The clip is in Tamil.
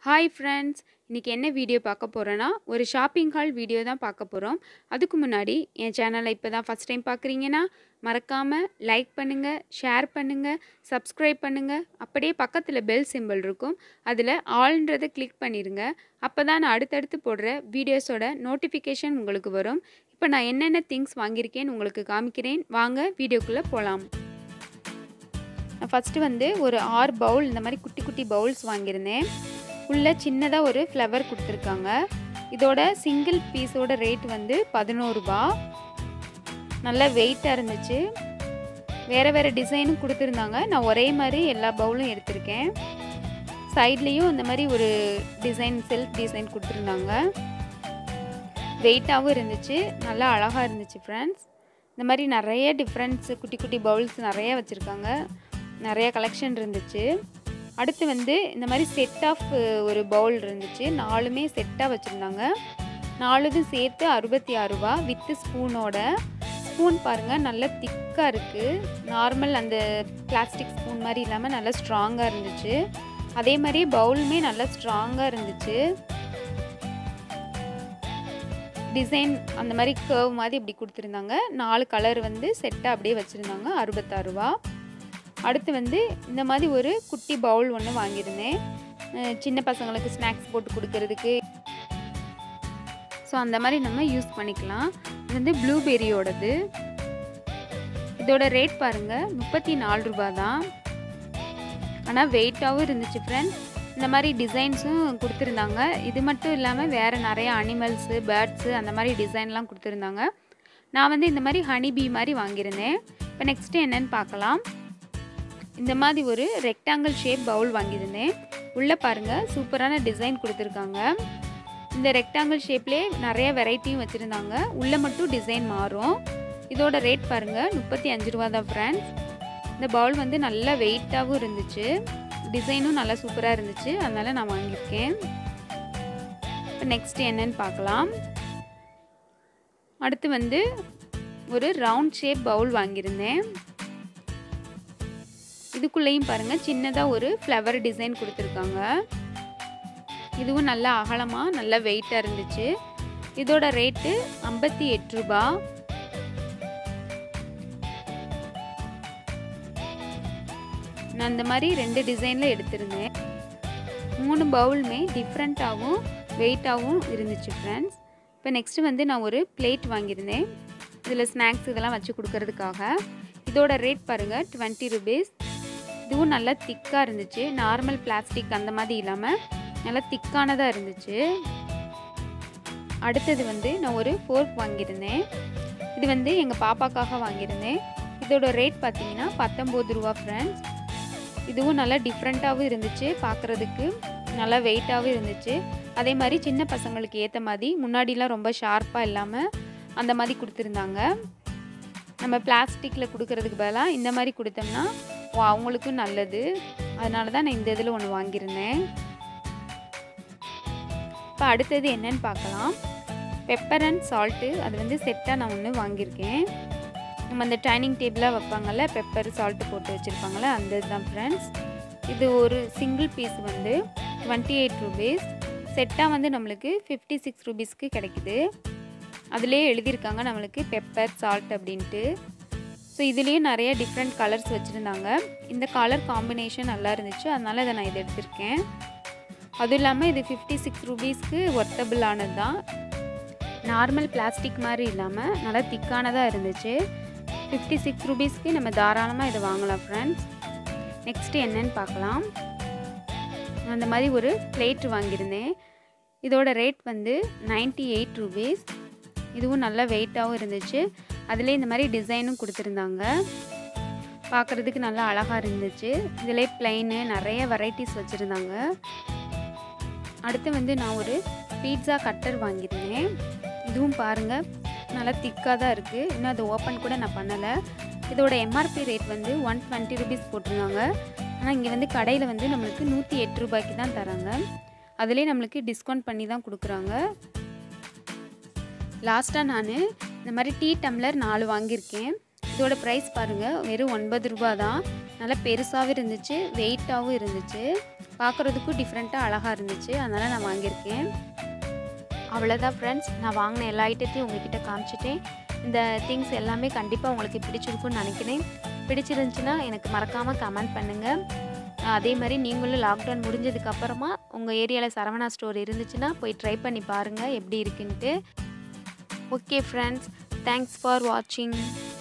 ஹாய் ஃப்ரெண்ட்ஸ் இன்றைக்கி என்ன வீடியோ பார்க்க போகிறோன்னா ஒரு ஷாப்பிங் ஹால் வீடியோ தான் பார்க்க போகிறோம் அதுக்கு முன்னாடி என் சேனலை இப்போ தான் ஃபஸ்ட் டைம் பார்க்குறீங்கன்னா மறக்காமல் லைக் பண்ணுங்கள் ஷேர் பண்ணுங்கள் சப்ஸ்கிரைப் பண்ணுங்கள் அப்படியே பக்கத்தில் பெல் சிம்பிள் இருக்கும் அதில் ஆல்ன்றதை கிளிக் பண்ணிடுங்க அப்போ தான் நான் அடுத்தடுத்து போடுற வீடியோஸோட நோட்டிஃபிகேஷன் உங்களுக்கு வரும் இப்போ நான் என்னென்ன திங்ஸ் வாங்கியிருக்கேன்னு உங்களுக்கு காமிக்கிறேன் வாங்க வீடியோக்குள்ளே போகலாம் நான் ஃபஸ்ட்டு வந்து ஒரு ஆறு பவுல் இந்த மாதிரி குட்டி குட்டி பவுல்ஸ் வாங்கியிருந்தேன் உள்ளே சின்னதாக ஒரு ஃப்ளவர் கொடுத்துருக்காங்க இதோட சிங்கிள் பீஸோட ரேட் வந்து பதினோருபா நல்லா வெயிட்டாக இருந்துச்சு வேறு வேறு டிசைனும் கொடுத்துருந்தாங்க நான் ஒரே மாதிரி எல்லா பவுலும் எடுத்திருக்கேன் சைட்லேயும் இந்த மாதிரி ஒரு டிசைன் செல்ஃப் டிசைன் கொடுத்துருந்தாங்க வெயிட்டாகவும் இருந்துச்சு நல்லா அழகாக இருந்துச்சு ஃப்ரெண்ட்ஸ் இந்த மாதிரி நிறைய டிஃப்ரெண்ட்ஸ் குட்டி குட்டி பவுல்ஸ் நிறைய வச்சுருக்காங்க நிறைய கலெக்ஷன் இருந்துச்சு அடுத்து வந்து இந்த மாதிரி செட் ஆஃப் ஒரு பவுல் இருந்துச்சு நாலுமே செட்டாக வச்சுருந்தாங்க நாலுதும் சேர்த்து அறுபத்தி ஆறு ரூபா வித்து ஸ்பூனோட ஸ்பூன் பாருங்கள் நல்லா திக்காக இருக்குது நார்மல் அந்த பிளாஸ்டிக் ஸ்பூன் மாதிரி இல்லாமல் நல்லா ஸ்ட்ராங்காக இருந்துச்சு அதே மாதிரி பவுலுமே நல்லா ஸ்ட்ராங்காக இருந்துச்சு டிசைன் அந்த மாதிரி கர்வ் மாதிரி இப்படி கொடுத்துருந்தாங்க நாலு கலர் வந்து செட்டாக அப்படியே வச்சுருந்தாங்க அறுபத்தாறு ரூபா அடுத்து வந்து இந்த மாதிரி ஒரு குட்டி பவுல் ஒன்று வாங்கியிருந்தேன் சின்ன பசங்களுக்கு ஸ்நாக்ஸ் போட்டு கொடுக்கறதுக்கு ஸோ அந்த மாதிரி நம்ம யூஸ் பண்ணிக்கலாம் இது வந்து ப்ளூபெரியோடது இதோட ரேட் பாருங்கள் முப்பத்தி நாலு ரூபா தான் ஆனால் வெயிட்டாகவும் இருந்துச்சு ஃப்ரெண்ட்ஸ் இந்த மாதிரி டிசைன்ஸும் கொடுத்துருந்தாங்க இது மட்டும் இல்லாமல் வேறு நிறைய அனிமல்ஸு பேர்ட்ஸு அந்த மாதிரி டிசைன்லாம் கொடுத்துருந்தாங்க நான் வந்து இந்த மாதிரி ஹனி பீ மாதிரி வாங்கியிருந்தேன் இப்போ நெக்ஸ்ட்டு என்னென்னு பார்க்கலாம் இந்த மாதிரி ஒரு ரெக்டாங்கிள் ஷேப் பவுல் வாங்கியிருந்தேன் உள்ளே பாருங்கள் சூப்பரான டிசைன் கொடுத்துருக்காங்க இந்த ரெக்டாங்கிள் ஷேப்லேயே நிறைய வெரைட்டியும் வச்சுருந்தாங்க உள்ளே மட்டும் டிசைன் மாறும் இதோட ரேட் பாருங்கள் முப்பத்தி அஞ்சு ரூபா தான் ஃப்ரெண்ட்ஸ் இந்த பவுல் வந்து நல்லா வெயிட்டாகவும் இருந்துச்சு டிசைனும் நல்லா சூப்பராக இருந்துச்சு அதனால் நான் வாங்கியிருக்கேன் இப்போ நெக்ஸ்ட் என்னன்னு பார்க்கலாம் அடுத்து வந்து ஒரு ரவுண்ட் ஷேப் பவுல் வாங்கியிருந்தேன் இதுக்குள்ளேயும் பாருங்கள் சின்னதாக ஒரு ஃப்ளவர் டிசைன் கொடுத்துருக்காங்க இதுவும் நல்லா அகலமாக நல்லா வெயிட்டாக இருந்துச்சு இதோட ரேட்டு ஐம்பத்தி எட்டு ரூபா நான் இந்த மாதிரி ரெண்டு டிசைனில் எடுத்திருந்தேன் மூணு பவுலுமே டிஃப்ரெண்ட்டாகவும் வெயிட்டாகவும் இருந்துச்சு ஃப்ரெண்ட்ஸ் இப்போ நெக்ஸ்ட்டு வந்து நான் ஒரு பிளேட் வாங்கியிருந்தேன் இதில் ஸ்நாக்ஸ் இதெல்லாம் வச்சு கொடுக்கறதுக்காக இதோட ரேட் பாருங்கள் டுவெண்ட்டி ருபீஸ் இதுவும் நல்லா திக்காக இருந்துச்சு நார்மல் பிளாஸ்டிக் அந்த மாதிரி இல்லாமல் நல்லா திக்கானதாக இருந்துச்சு அடுத்தது வந்து நான் ஒரு ஃபோர்க் வாங்கியிருந்தேன் இது வந்து எங்கள் பாப்பாக்காக வாங்கியிருந்தேன் இதோட ரேட் பார்த்தீங்கன்னா பத்தொம்போது ரூபா ஃப்ரெண்ட்ஸ் இதுவும் நல்லா டிஃப்ரெண்ட்டாகவும் இருந்துச்சு பார்க்குறதுக்கு நல்லா வெயிட்டாகவும் இருந்துச்சு அதே மாதிரி சின்ன பசங்களுக்கு ஏற்ற மாதிரி முன்னாடிலாம் ரொம்ப ஷார்ப்பாக இல்லாமல் அந்த மாதிரி கொடுத்துருந்தாங்க நம்ம பிளாஸ்டிக்கில் கொடுக்கறதுக்கு பதிலாக இந்த மாதிரி கொடுத்தோம்னா அவங்களுக்கும் நல்லது அதனால தான் நான் இந்த இதில் ஒன்று வாங்கியிருந்தேன் இப்போ அடுத்தது என்னன்னு பார்க்கலாம் பெப்பர் அண்ட் சால்ட்டு அது வந்து செட்டாக நான் ஒன்று வாங்கியிருக்கேன் நம்ம அந்த டைனிங் டேபிளாக வைப்பாங்கள்ல பெப்பர் சால்ட்டு போட்டு வச்சுருப்பாங்கள்ல அந்த இதுதான் ஃப்ரெண்ட்ஸ் இது ஒரு சிங்கிள் பீஸ் வந்து டுவெண்ட்டி எயிட் ருபீஸ் செட்டாக வந்து நம்மளுக்கு ஃபிஃப்டி சிக்ஸ் ருபீஸ்க்கு கிடைக்குது அதுலேயே எழுதியிருக்காங்க நம்மளுக்கு பெப்பர் சால்ட் அப்படின்ட்டு ஸோ இதுலேயும் நிறைய டிஃப்ரெண்ட் கலர்ஸ் வச்சுருந்தாங்க இந்த கலர் காம்பினேஷன் நல்லா இருந்துச்சு அதனால் இதை நான் இதை எடுத்திருக்கேன் அதுவும் இல்லாமல் இது ஃபிஃப்டி சிக்ஸ் ருபீஸ்க்கு ஒர்த்தபிள் ஆனது தான் நார்மல் பிளாஸ்டிக் மாதிரி இல்லாமல் நல்லா திக்கானதாக இருந்துச்சு ஃபிஃப்டி சிக்ஸ் ருபீஸ்க்கு நம்ம தாராளமாக இதை வாங்கலாம் ஃப்ரெண்ட்ஸ் நெக்ஸ்ட்டு என்னன்னு பார்க்கலாம் அந்த மாதிரி ஒரு பிளேட் வாங்கியிருந்தேன் இதோட ரேட் வந்து நைன்ட்டி எயிட் ருபீஸ் இதுவும் நல்லா வெயிட்டாகவும் இருந்துச்சு அதில் இந்த மாதிரி டிசைனும் கொடுத்துருந்தாங்க பார்க்குறதுக்கு நல்லா அழகாக இருந்துச்சு இதில் பிளைனு நிறைய வெரைட்டிஸ் வச்சுருந்தாங்க அடுத்து வந்து நான் ஒரு பீட்சா கட்டர் வாங்கியிருந்தேன் இதுவும் பாருங்கள் நல்லா திக்காக தான் இருக்குது இன்னும் அதை ஓப்பன் கூட நான் பண்ணலை இதோட எம்ஆர்பி ரேட் வந்து ஒன் டுவெண்ட்டி ருபீஸ் போட்டிருந்தாங்க ஆனால் இங்கே வந்து கடையில் வந்து நம்மளுக்கு நூற்றி எட்டு ரூபாய்க்கு தான் தராங்க அதிலே நம்மளுக்கு டிஸ்கவுண்ட் பண்ணி தான் கொடுக்குறாங்க லாஸ்ட்டாக நான் இந்த மாதிரி டீ டம்ளர் நாலு வாங்கியிருக்கேன் இதோட ப்ரைஸ் பாருங்கள் வெறும் ஒன்பது ரூபா தான் நல்லா பெருசாகவும் இருந்துச்சு வெயிட்டாகவும் இருந்துச்சு பார்க்குறதுக்கும் டிஃப்ரெண்ட்டாக அழகாக இருந்துச்சு அதனால் நான் வாங்கியிருக்கேன் அவ்வளோதான் ஃப்ரெண்ட்ஸ் நான் வாங்கின எல்லா ஐட்டத்தையும் உங்ககிட்ட காமிச்சிட்டேன் இந்த திங்ஸ் எல்லாமே கண்டிப்பாக உங்களுக்கு பிடிச்சிருக்கும்னு நினைக்கிறேன் பிடிச்சிருந்துச்சுன்னா எனக்கு மறக்காமல் கமெண்ட் பண்ணுங்கள் அதே மாதிரி நீங்களும் லாக்டவுன் முடிஞ்சதுக்கப்புறமா உங்கள் ஏரியாவில் சரவணா ஸ்டோர் இருந்துச்சுன்னா போய் ட்ரை பண்ணி பாருங்கள் எப்படி இருக்குன்ட்டு ஓகே ஃப்ரெண்ட்ஸ் தேங்க்ஸ் ஃபார் வாட்சிங்